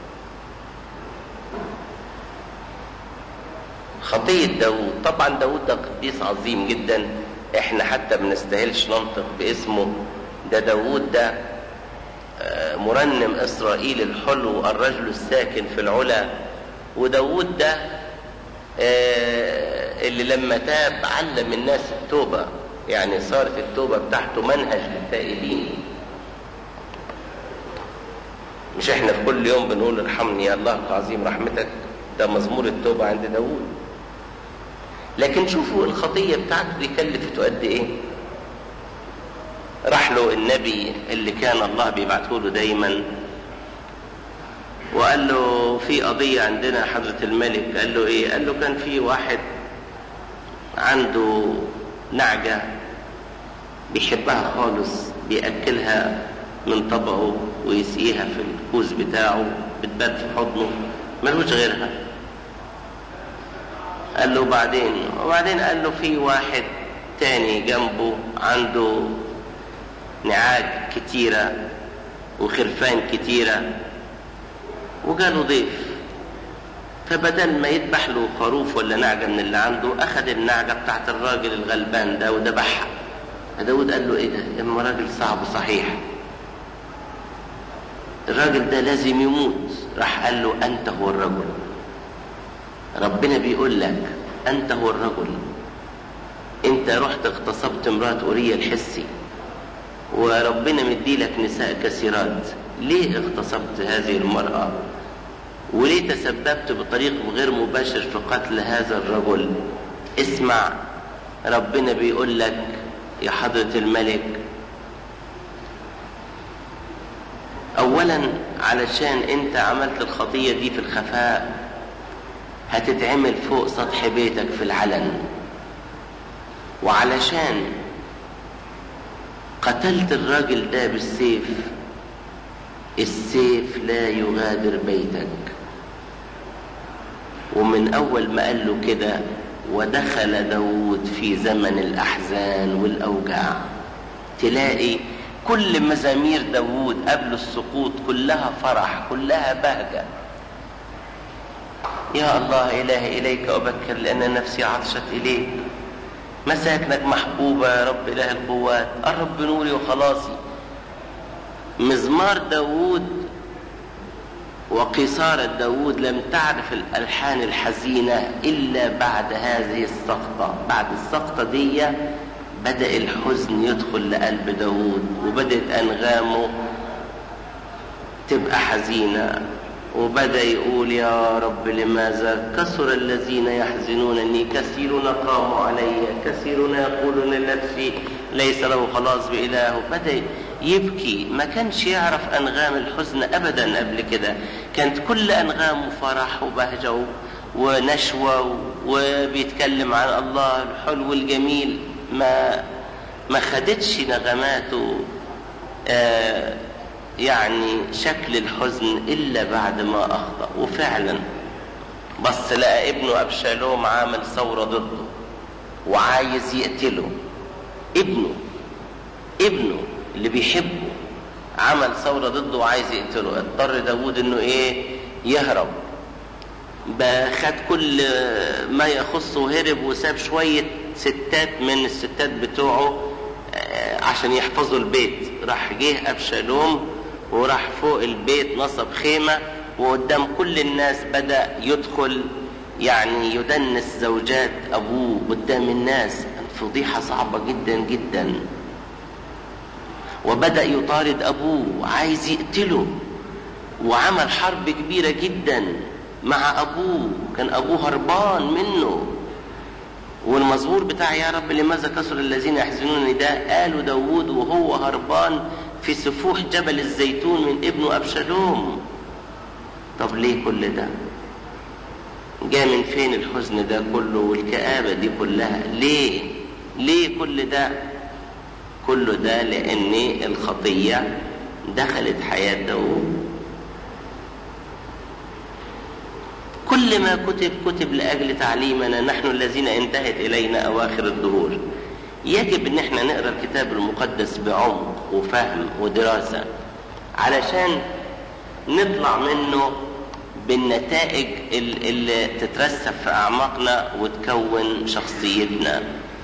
خطية داوود طبعا داوود ده قديس عظيم جدا احنا حتى بنستاهلش ننطق باسمه ده داوود ده مرنم اسرائيل الحلو الرجل الساكن في العلا وداوود ده اللي لما تاب علم الناس التوبة يعني صارت التوبة بتاعته منهج للتائبين مش احنا في كل يوم بنقول ارحمني يا الله عظيم رحمتك ده مزمور التوبة عند داوود لكن شوفوا الخطية بتاعته دي كلفته قد ايه راح له النبي اللي كان الله بيبعته له دايما وقال له في قضية عندنا حضرة الملك قال له ايه قال له كان في واحد عنده نعجة بيحبها خالص بيأكلها من طبقه ويسقيها في الكوز بتاعه بتبات في حضنه ملوش غيرها قال له بعدين وبعدين قال له في واحد تاني جنبه عنده نعاج كتيرة وخرفان كتيرة وجاله ضيف فبدل ما يذبح له خروف ولا نعجة من اللي عنده أخذ النعجة بتاعت الراجل الغلبان ده وذبحها داود قال له إيه ده؟ إما راجل صعب صحيح الراجل ده لازم يموت راح قال له أنت هو الرجل ربنا بيقول لك أنت هو الرجل أنت رحت اغتصبت امرأة أورية الحسي وربنا مديلك نساء كثيرات ليه اغتصبت هذه المرأة وليه تسببت بطريق غير مباشر في قتل هذا الرجل اسمع ربنا بيقول لك يا حضرة الملك اولا علشان انت عملت الخطية دي في الخفاء هتتعمل فوق سطح بيتك في العلن وعلشان قتلت الراجل ده بالسيف السيف لا يغادر بيتك ومن أول ما قال له كده ودخل داود في زمن الأحزان والأوجاع تلاقي كل مزامير داود قبل السقوط كلها فرح كلها بهجة يا الله إله إليك أبكر لأن نفسي عطشت إليك مساكنك محبوبة يا رب إله القوات الرب نوري وخلاصي مزمار داود وقصارة داود لم تعرف الألحان الحزينة إلا بعد هذه السقطة بعد السقطة دي بدأ الحزن يدخل لقلب داود وبدأت أنغامه تبقى حزينة وبدأ يقول يا رب لماذا كثر الذين يحزنونني كثيرون قاموا علي كثيرون يقولون لنفسي ليس له خلاص بإله بدأ يبكي ما كانش يعرف أنغام الحزن أبدا قبل كده كانت كل أنغامه فرح وبهجة ونشوة وبيتكلم عن الله الحلو الجميل ما ما خدتش نغماته آه يعني شكل الحزن إلا بعد ما أخطأ وفعلا بس لقى ابنه أبشالوم عامل ثورة ضده وعايز يقتله ابنه ابنه اللي بيحبه عمل ثورة ضده وعايز يقتله اضطر داود انه ايه يهرب خد كل ما يخصه وهرب وساب شوية ستات من الستات بتوعه عشان يحفظوا البيت راح جه أبشالوم وراح فوق البيت نصب خيمة وقدام كل الناس بدأ يدخل يعني يدنس زوجات أبوه قدام الناس فضيحة صعبة جدا جدا وبدأ يطارد أبوه عايز يقتله وعمل حرب كبيرة جدا مع أبوه كان أبوه هربان منه والمزمور بتاع يا رب لماذا كسر الذين يحزنونني ده قالوا داوود وهو هربان في سفوح جبل الزيتون من ابنه أبشالوم طب ليه كل ده جاء من فين الحزن ده كله والكآبة دي كلها ليه ليه كل ده كله ده لأن الخطية دخلت حياة داوود كل ما كتب كتب لأجل تعليمنا نحن الذين انتهت إلينا أواخر الدهور يجب ان احنا نقرا الكتاب المقدس بعمق وفهم ودراسة علشان نطلع منه بالنتائج اللي تترسب في أعماقنا وتكون شخصيتنا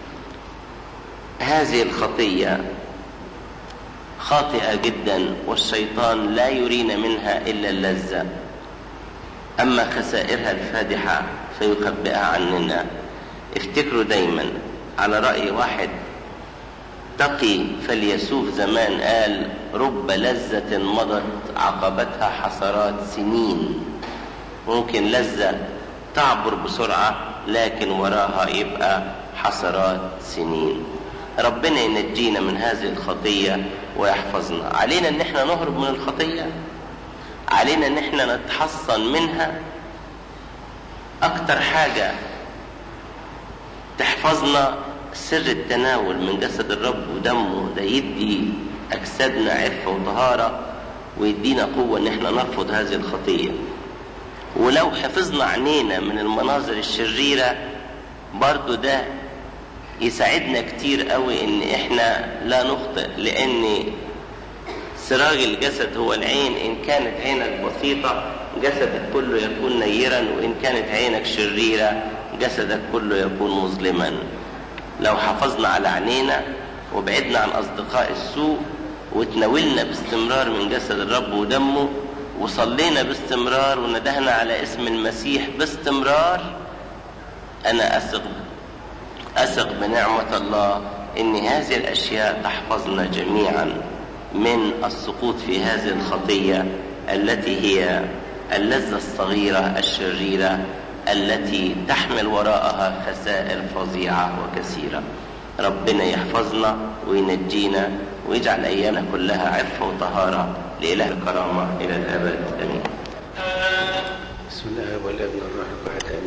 هذه الخطية خاطئة جدا والشيطان لا يرينا منها إلا اللذة أما خسائرها الفادحة فيخبئها عننا افتكروا دايما على رأي واحد تقي فليسوف زمان قال رب لذة مضت عقبتها حسرات سنين ممكن لذة تعبر بسرعة لكن وراها يبقى حسرات سنين ربنا ينجينا من هذه الخطية ويحفظنا علينا ان احنا نهرب من الخطية علينا ان احنا نتحصن منها اكتر حاجة تحفظنا سر التناول من جسد الرب ودمه ده يدي اجسادنا عفة وطهارة ويدينا قوة ان احنا نرفض هذه الخطية ولو حفظنا عينينا من المناظر الشريرة برضو ده يساعدنا كتير قوي ان احنا لا نخطئ لان سراج الجسد هو العين ان كانت عينك بسيطة جسدك كله يكون نيرا وان كانت عينك شريرة جسدك كله يكون مظلما لو حافظنا على عينينا وبعدنا عن اصدقاء السوء وتناولنا باستمرار من جسد الرب ودمه وصلينا باستمرار وندهنا على اسم المسيح باستمرار انا اثق اثق بنعمة الله ان هذه الاشياء تحفظنا جميعا من السقوط في هذه الخطية التي هي اللذة الصغيرة الشريرة التي تحمل وراءها خسائر فظيعة وكثيرة ربنا يحفظنا وينجينا ويجعل أيامنا كلها عفة وطهارة لإله الكرامة إلى الأبد آمين بسم الله والابن والروح الواحد امين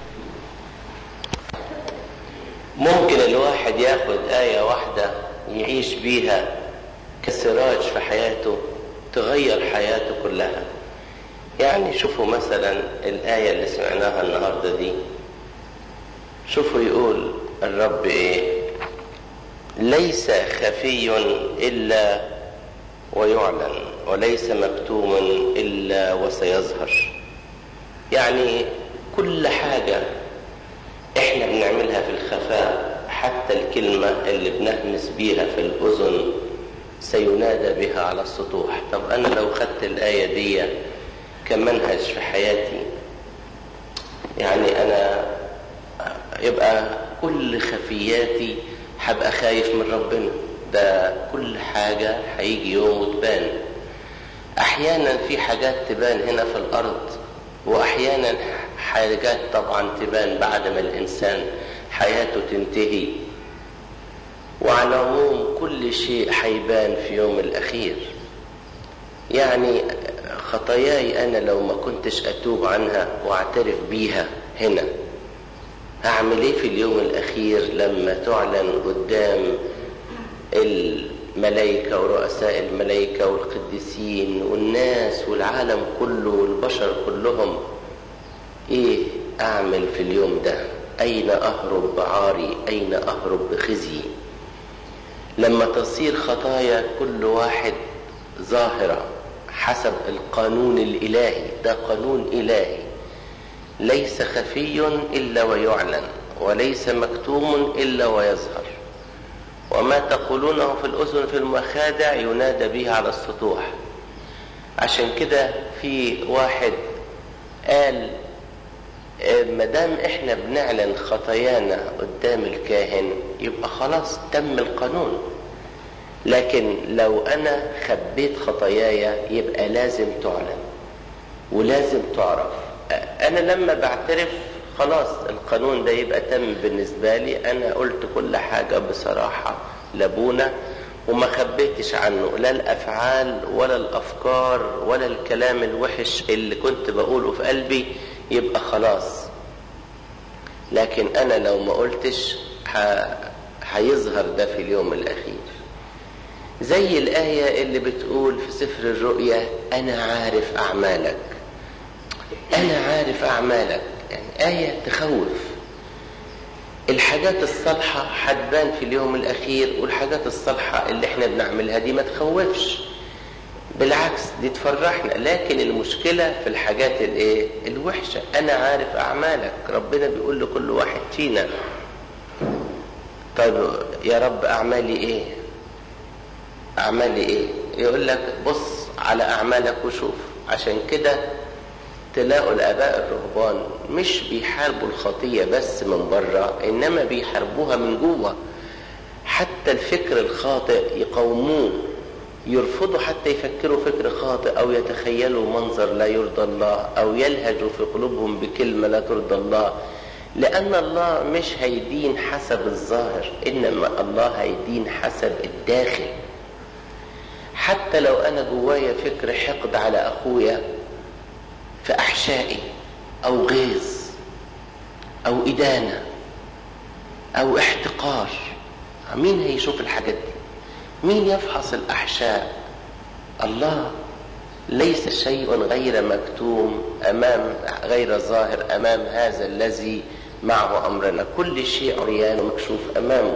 ممكن الواحد ياخد آية واحدة يعيش بيها كسراج في حياته تغير حياته كلها يعني شوفوا مثلا الآية اللي سمعناها النهاردة دي شوفوا يقول الرب إيه ليس خفي إلا ويعلن وليس مكتوم إلا وسيظهر يعني كل حاجة احنا بنعملها في الخفاء حتى الكلمة اللي بنهمس بيها في الأذن سينادى بها على السطوح طب أنا لو خدت الآية دي كمنهج في حياتي يعني أنا يبقى كل خفياتي هبقى خايف من ربنا ده كل حاجة هيجي يوم وتبان احيانا في حاجات تبان هنا في الارض واحيانا حاجات طبعا تبان بعد ما الانسان حياته تنتهي وعلى العموم كل شيء حيبان في يوم الاخير يعني خطاياي انا لو ما كنتش اتوب عنها واعترف بيها هنا هعمل ايه في اليوم الاخير لما تعلن قدام الملائكة ورؤساء الملائكة والقديسين والناس والعالم كله والبشر كلهم ايه اعمل في اليوم ده اين اهرب بعاري اين اهرب بخزي لما تصير خطايا كل واحد ظاهرة حسب القانون الالهي ده قانون الهي ليس خفي الا ويعلن وليس مكتوم الا ويظهر وما تقولونه في الاذن في المخادع ينادى به على السطوح عشان كده في واحد قال ما دام احنا بنعلن خطايانا قدام الكاهن يبقى خلاص تم القانون لكن لو انا خبيت خطاياي يبقى لازم تعلن ولازم تعرف انا لما بعترف خلاص القانون ده يبقى تم بالنسبة لي انا قلت كل حاجة بصراحة لابونا وما خبيتش عنه لا الافعال ولا الافكار ولا الكلام الوحش اللي كنت بقوله في قلبي يبقى خلاص لكن انا لو ما قلتش هيظهر ده في اليوم الاخير زي الآية اللي بتقول في سفر الرؤيا أنا عارف أعمالك أنا عارف أعمالك يعني آية تخوف الحاجات الصالحة هتبان في اليوم الأخير والحاجات الصالحة اللي احنا بنعملها دي ما تخوفش بالعكس دي تفرحنا لكن المشكلة في الحاجات الايه الوحشة أنا عارف أعمالك ربنا بيقول لكل واحد فينا طيب يا رب أعمالي إيه أعمالي إيه يقول لك بص على أعمالك وشوف عشان كده تلاقوا الآباء الرهبان مش بيحاربوا الخطية بس من بره إنما بيحاربوها من جوه حتى الفكر الخاطئ يقاوموه يرفضوا حتى يفكروا فكر خاطئ أو يتخيلوا منظر لا يرضى الله أو يلهجوا في قلوبهم بكلمة لا ترضى الله لأن الله مش هيدين حسب الظاهر إنما الله هيدين حسب الداخل حتى لو أنا جوايا فكر حقد على أخويا في أحشائي أو غيظ أو إدانة أو احتقار مين هيشوف الحاجات دي مين يفحص الأحشاء الله ليس شيء غير مكتوم أمام غير ظاهر أمام هذا الذي معه أمرنا كل شيء عريان ومكشوف أمامه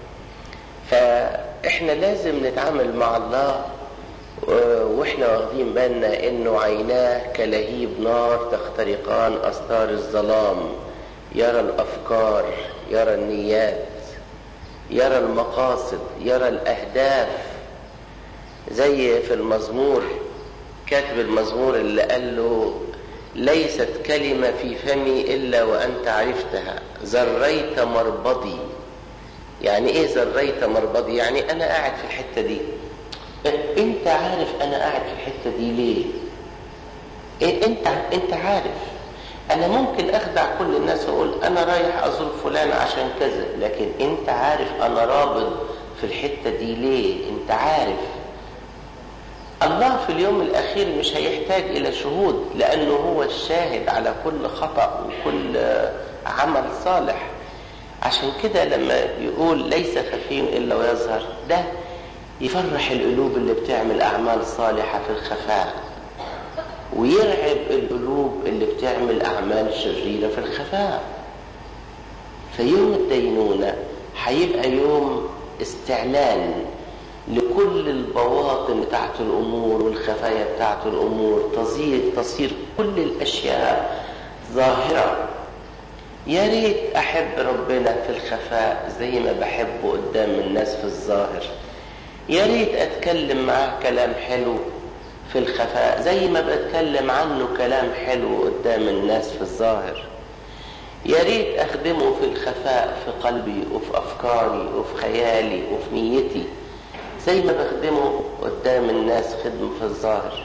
فإحنا لازم نتعامل مع الله واحنا واخدين بالنا انه عيناه كلهيب نار تخترقان استار الظلام يرى الافكار يرى النيات يرى المقاصد يرى الاهداف زي في المزمور كاتب المزمور اللي قال له ليست كلمة في فمي إلا وأنت عرفتها زريت مربضي يعني إيه زريت مربضي يعني أنا قاعد في الحتة دي انت عارف انا قاعد في الحته دي ليه إيه انت انت عارف انا ممكن اخدع كل الناس واقول انا رايح ازور فلان عشان كذا لكن انت عارف انا رابط في الحته دي ليه انت عارف الله في اليوم الاخير مش هيحتاج الى شهود لانه هو الشاهد على كل خطا وكل عمل صالح عشان كده لما بيقول ليس خفي الا ويظهر ده يفرح القلوب اللي بتعمل أعمال صالحة في الخفاء ويرعب القلوب اللي بتعمل أعمال شريرة في الخفاء فيوم الدينونة هيبقى يوم استعلان لكل البواطن بتاعت الأمور والخفايا بتاعت الأمور تصير, تصير كل الأشياء ظاهرة يا ريت أحب ربنا في الخفاء زي ما بحبه قدام الناس في الظاهر يا ريت اتكلم معاه كلام حلو في الخفاء زي ما بتكلم عنه كلام حلو قدام الناس في الظاهر يا ريت اخدمه في الخفاء في قلبي وفي افكاري وفي خيالي وفي نيتي زي ما بخدمه قدام الناس خدمه في الظاهر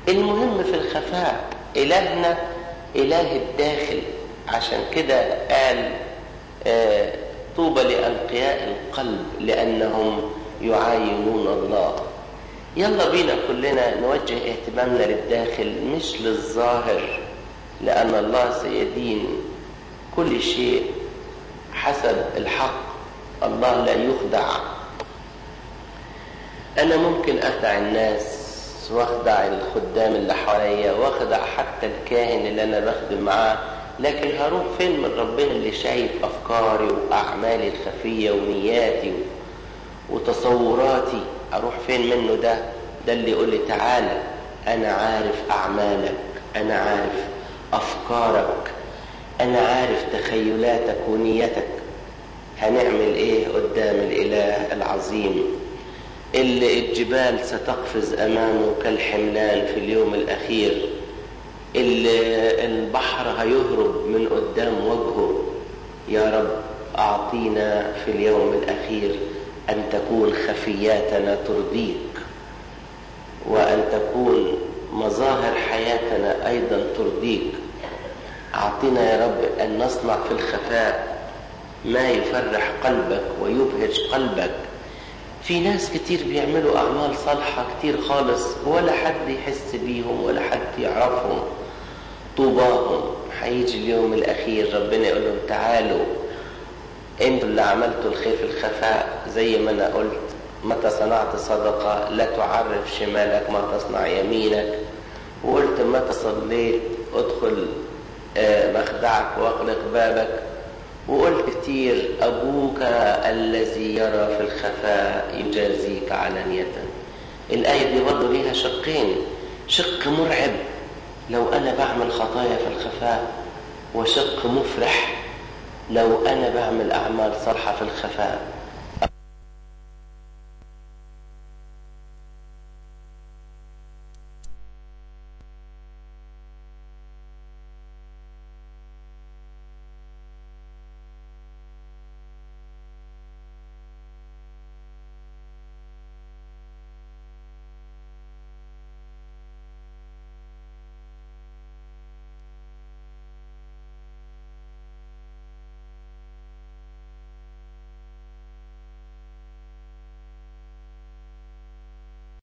المهم في الخفاء إلهنا إله الداخل عشان كده قال آه طوبى لأنقياء القلب لأنهم يعاينون الله يلا بينا كلنا نوجه اهتمامنا للداخل مش للظاهر لأن الله سيدين كل شيء حسب الحق الله لا يخدع أنا ممكن أخدع الناس واخدع الخدام اللي حواليا واخدع حتى الكاهن اللي أنا بخدم معاه لكن هروح فين من ربنا اللي شايف أفكاري وأعمالي الخفية ونياتي وتصوراتي أروح فين منه ده ده اللي يقول لي تعالى أنا عارف أعمالك أنا عارف أفكارك أنا عارف تخيلاتك ونيتك هنعمل إيه قدام الإله العظيم اللي الجبال ستقفز أمامه كالحملان في اليوم الأخير اللي البحر هيهرب من قدام وجهه يا رب أعطينا في اليوم الأخير أن تكون خفياتنا ترضيك وأن تكون مظاهر حياتنا أيضا ترضيك أعطنا يا رب أن نصنع في الخفاء ما يفرح قلبك ويبهج قلبك في ناس كتير بيعملوا أعمال صالحة كتير خالص ولا حد يحس بيهم ولا حد يعرفهم طوباهم هيجي اليوم الأخير ربنا يقول لهم تعالوا انتوا اللي عملتوا الخير في الخفاء زي ما أنا قلت متى صنعت صدقة لا تعرف شمالك ما تصنع يمينك وقلت متى صليت ادخل مخدعك واغلق بابك وقلت كتير أبوك الذي يرى في الخفاء يجازيك علانية الآية دي برضه ليها شقين شق مرعب لو أنا بعمل خطايا في الخفاء وشق مفرح لو أنا بعمل أعمال صالحة في الخفاء